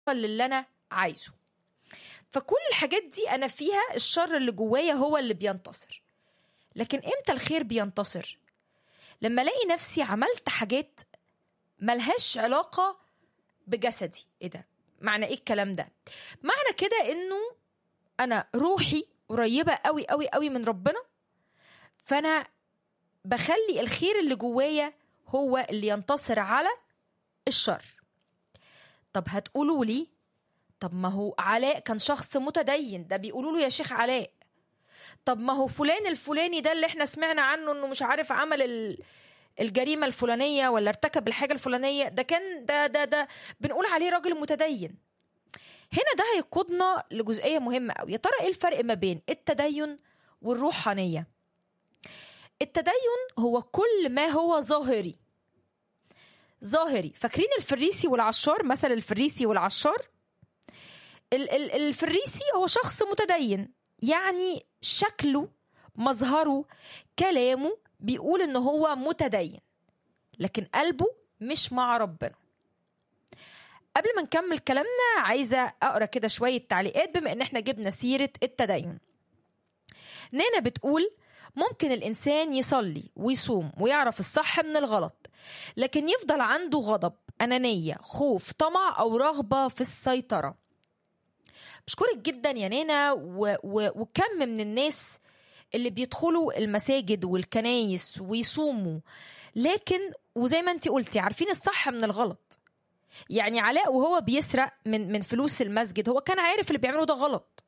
للي انا عايزه فكل الحاجات دي انا فيها الشر اللي جوايا هو اللي بينتصر لكن امتى الخير بينتصر لما الاقي نفسي عملت حاجات ملهاش علاقه بجسدي ايه ده معنى ايه الكلام ده معنى كده انه انا روحي قريبه قوي قوي قوي من ربنا فانا بخلي الخير اللي جوايا هو اللي ينتصر على الشر طب هتقولوا لي طب ما هو علاء كان شخص متدين ده بيقولوا له يا شيخ علاء طب ما هو فلان الفلاني ده اللي احنا سمعنا عنه انه مش عارف عمل ال... الجريمه الفلانيه ولا ارتكب الحاجه الفلانيه ده كان ده ده ده بنقول عليه راجل متدين هنا ده هيقودنا لجزئيه مهمه قوي يا ترى ايه الفرق ما بين التدين والروحانيه التدين هو كل ما هو ظاهري ظاهري فاكرين الفريسي والعشار مثل الفريسي والعشار ال- ال- الفريسي هو شخص متدين يعني شكله مظهره كلامه بيقول ان هو متدين لكن قلبه مش مع ربنا قبل ما نكمل كلامنا عايزه اقرا كده شويه تعليقات بما ان احنا جبنا سيره التدين نانا بتقول ممكن الانسان يصلي ويصوم ويعرف الصح من الغلط لكن يفضل عنده غضب انانيه خوف طمع او رغبه في السيطره بشكرك جدا يا نانا و... و... وكم من الناس اللي بيدخلوا المساجد والكنايس ويصوموا لكن وزي ما انت قلتي عارفين الصح من الغلط يعني علاء وهو بيسرق من من فلوس المسجد هو كان عارف اللي بيعمله ده غلط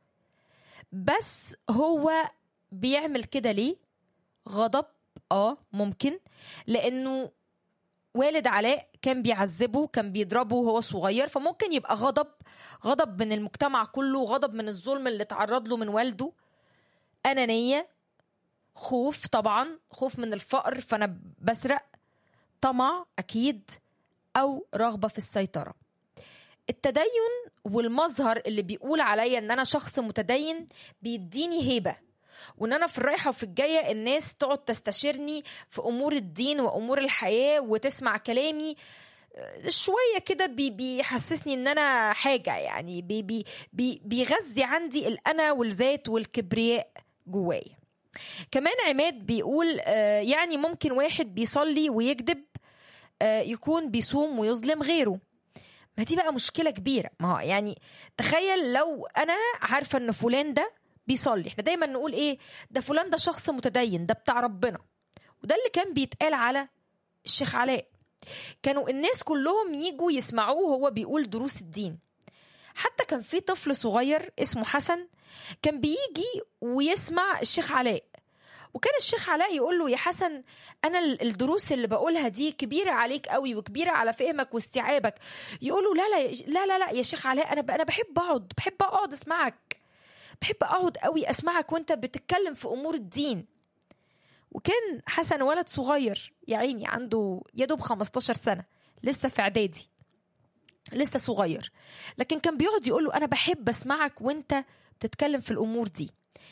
بس هو بيعمل كده ليه غضب اه ممكن لانه والد علاء كان بيعذبه كان بيضربه وهو صغير فممكن يبقى غضب غضب من المجتمع كله غضب من الظلم اللي تعرض له من والده أنانية خوف طبعا خوف من الفقر فأنا بسرق طمع أكيد أو رغبة في السيطرة التدين والمظهر اللي بيقول عليا ان انا شخص متدين بيديني هيبه وان انا في الرايحه وفي الجايه الناس تقعد تستشيرني في امور الدين وامور الحياه وتسمع كلامي شويه كده بي بيحسسني ان انا حاجه يعني بي بي بي بيغذي عندي الانا والذات والكبرياء جوايا كمان عماد بيقول آه، يعني ممكن واحد بيصلي ويكذب آه، يكون بيصوم ويظلم غيره ما دي بقى مشكله كبيره ما هو يعني تخيل لو انا عارفه ان فلان ده بيصلي احنا دايما نقول ايه ده فلان ده شخص متدين ده بتاع ربنا وده اللي كان بيتقال على الشيخ علاء كانوا الناس كلهم يجوا يسمعوه وهو بيقول دروس الدين حتى كان في طفل صغير اسمه حسن كان بيجي ويسمع الشيخ علاء وكان الشيخ علاء يقول له يا حسن انا ال- الدروس اللي بقولها دي كبيره عليك قوي وكبيره على فهمك واستيعابك يقول له لا لا يا- لا لا لا يا شيخ علاء انا ب- انا بحب اقعد بحب اقعد اسمعك بحب اقعد قوي اسمعك وانت بتتكلم في امور الدين وكان حسن ولد صغير يا عيني عنده يا دوب 15 سنه لسه في اعدادي لسه صغير لكن كان بيقعد يقول له انا بحب اسمعك وانت بتتكلم في الامور دي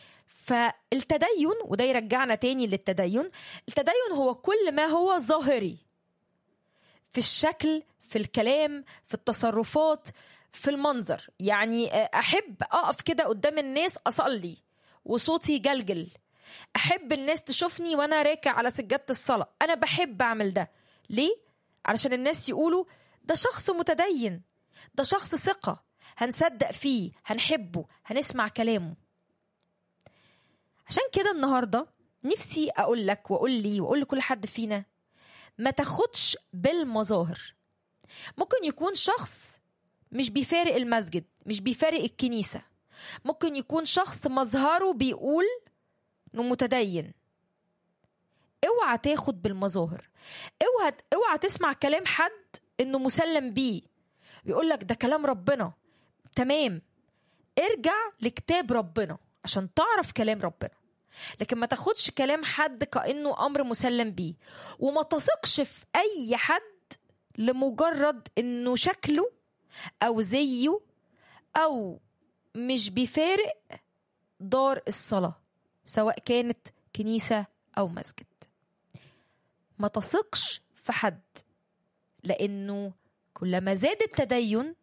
فالتدين وده يرجعنا تاني للتدين التدين هو كل ما هو ظاهري في الشكل في الكلام في التصرفات في المنظر يعني احب اقف كده قدام الناس اصلي وصوتي جلجل احب الناس تشوفني وانا راكع على سجاده الصلاه انا بحب اعمل ده ليه علشان الناس يقولوا ده شخص متدين ده شخص ثقه هنصدق فيه هنحبه هنسمع كلامه عشان كده النهارده نفسي اقول لك واقول لي واقول لكل حد فينا ما تاخدش بالمظاهر ممكن يكون شخص مش بيفارق المسجد مش بيفارق الكنيسه ممكن يكون شخص مظهره بيقول انه متدين اوعى تاخد بالمظاهر اوعى اوعى تسمع كلام حد انه مسلم بيه بيقول لك ده كلام ربنا تمام ارجع لكتاب ربنا عشان تعرف كلام ربنا لكن ما تاخدش كلام حد كانه امر مسلم بيه وما تثقش في اي حد لمجرد انه شكله او زيه او مش بيفارق دار الصلاه سواء كانت كنيسه او مسجد ما تثقش في حد لانه كلما زاد التدين